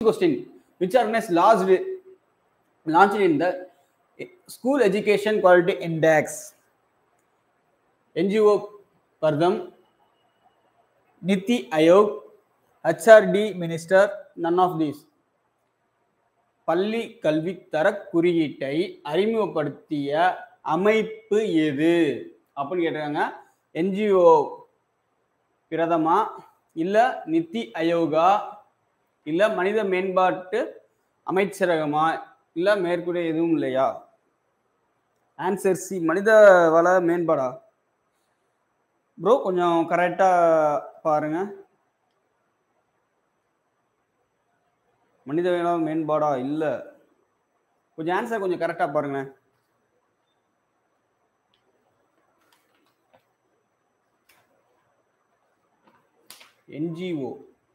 Question which organise last launched in the school education quality index ngo for them niti ayog hrd minister none of these பள்ளி கல்வி தர குறியீட்டை அறிமுகப்படுத்திய அமைப்பு எது அப்படின்னு கேட்டிருக்காங்க என்ஜிஓ பிரதமா இல்ல நித்தி ஆயோகா இல்ல மனித மேம்பாட்டு அமைச்சரகமா இல்ல மேற்கூட எதுவும் இல்லையா ஆன்சர் சி மனித வள மேம்பாடா ப்ரோ கொஞ்சம் கரெக்டா பாருங்க மனித வள மேம்பாடா இல்ல கொஞ்சம் ஆன்சர் கொஞ்சம் கரெக்டா பாருங்களேன் என்ஜிஓ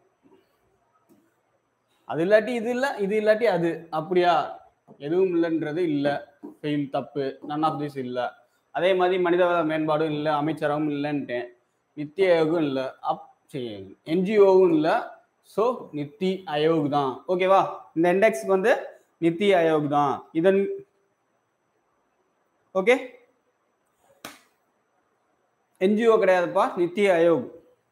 அது இல்லாட்டி இது இல்லை இது இல்லாட்டி அது அப்படியா எதுவும் இல்லைன்றது இல்லை ஃபெயில் தப்பு நன் ஆஃப் திஸ் இல்லை அதே மாதிரி மனிதவள மேம்பாடும் இல்லை அமைச்சரகம் இல்லைன்ட்டேன் நித்தி ஆயோகும் இல்லை அப் என்ஜிஓவும் இல்லை ஸோ நித்தி ஆயோக் தான் ஓகேவா இந்த இண்டெக்ஸ்க்கு வந்து நித்தி ஆயோக் தான் இதன் ஓகே என்ஜிஓ கிடையாதுப்பா நித்தி ஆயோக்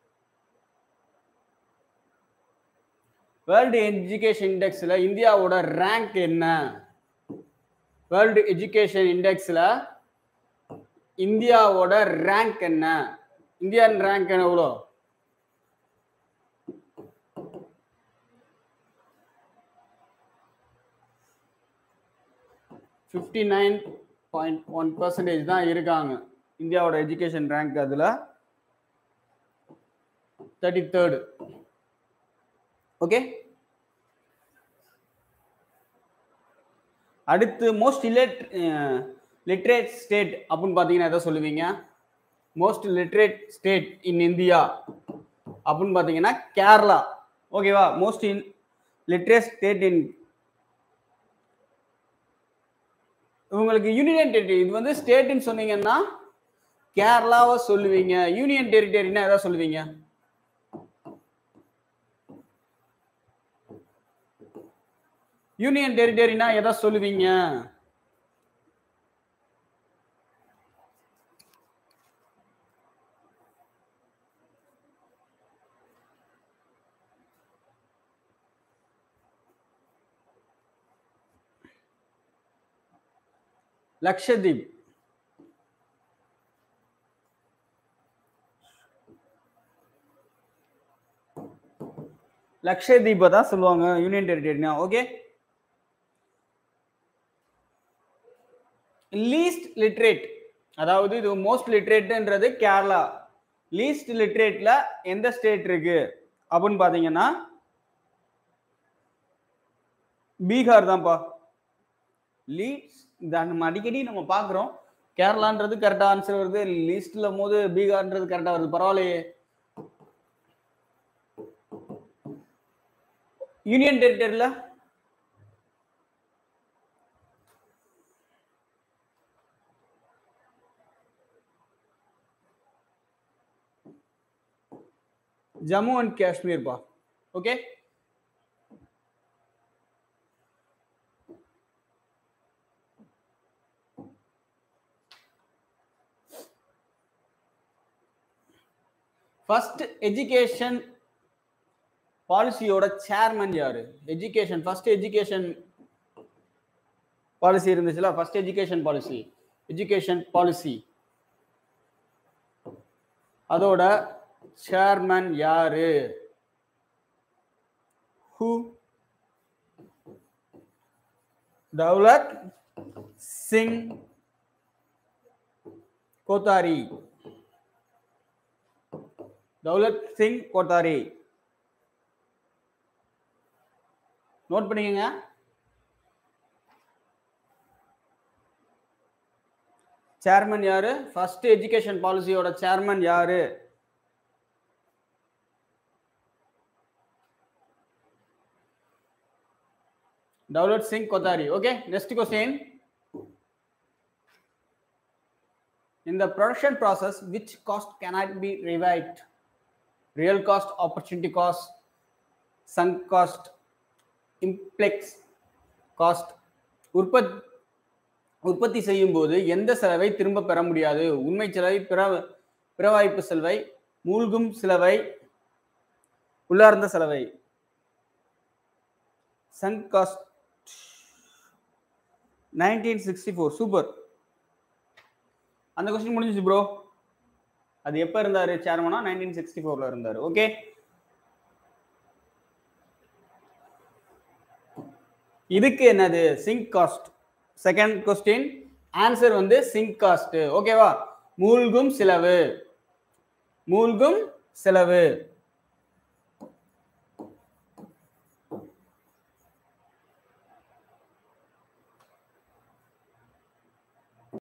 வேர்ல்டு எஜுகேஷன் இண்டெக்ஸில் இந்தியாவோட ரேங்க் என்ன வேர்ல்டு எஜுகேஷன் இண்டெக்ஸில் இந்தியாவோட ரேங்க் என்ன இந்தியன் ரேங்க் எவ்வளோ fifty nine point one percentage தான் இருக்காங்க இந்தியாவோட எஜுகேஷன் ரேங்க் அதில் தேர்ட்டி தேர்டு ஓகே அடுத்து மோஸ்ட் லிட் லிட்ரேட் ஸ்டேட் அப்படின்னு பார்த்தீங்கன்னா எதை சொல்லுவீங்க most literate state in India அப்படின்னு பார்த்தீங்கன்னா கேரளா ஓகேவா most in literate state in உங்களுக்கு யூனியன் டெரிட்டரி இது வந்து ஸ்டேட்னு சொன்னீங்கன்னா கேரளாவை சொல்லுவீங்க யூனியன் டெரிட்டரினா எதை சொல்லுவீங்க யூனியன் டெரிட்டரினா எதை சொல்லுவீங்க லக்ஷதீப் லக்ஷதீபை தான் சொல்லுவாங்க யூனியன் டெரிட்டரினா ஓகே லீஸ்ட் லிட்ரேட் அதாவது இது மோஸ்ட் லிட்ரேட்ன்றது கேரளா லீஸ்ட் லிட்ரேட்ல எந்த ஸ்டேட் இருக்கு அப்படின்னு பாத்தீங்கன்னா பீகார் தான்ப்பா லீஸ்ட் நம்ம அடிக்கடி நம்ம பார்க்குறோம் கேரளான்றது கரெக்டாக ஆன்சர் வருது லீஸ்ட்ல போது பீகார்ன்றது கரெக்டாக வருது பரவாயில்லையே யூனியன் டெரிட்டரியில் ஜம்மு அண்ட் காஷ்மீர் பா ஓகே ஃபர்ஸ்ட் எஜுகேஷன் பாலிசியோட சேர்மன் யாரு எஜுகேஷன் ஃபர்ஸ்ட் எஜுகேஷன் பாலிசி இருந்துச்சுல first education policy education policy அதோட சேர்மன் யாரு ஹூ தௌலத் சிங் கோத்தாரி தௌலத் சிங் கோத்தாரி நோட் பண்ணிக்கங்க சேர்மன் யாரு ஃபர்ஸ்ட் எஜுகேஷன் பாலிசியோட சேர்மன் யாரு Dawlat Singh Kothari. Okay, next question. In the production process, which cost cannot be revived? Real cost, opportunity cost, sunk cost, implicit cost உற்பத் உற்பத்தி செய்யும் போது எந்த செலவை திரும்ப பெற முடியாது உண்மை செலவை பிற பிறவாய்ப்பு செலவை மூழ்கும் செலவை உள்ளார்ந்த செலவை sunk cost nineteen sixty four super அந்த கொஸ்டின் முடிஞ்சிச்சு ப்ரோ அது எப்போ இருந்தாரு சேர்மனா நைன்டீன் சிக்ஸ்டி ஃபோர்ல இருந்தாரு ஓகே இதுக்கு என்னது sink cost second question answer வந்து சிங்க் காஸ்ட் ஓகேவா மூழ்கும் செலவு மூழ்கும் செலவு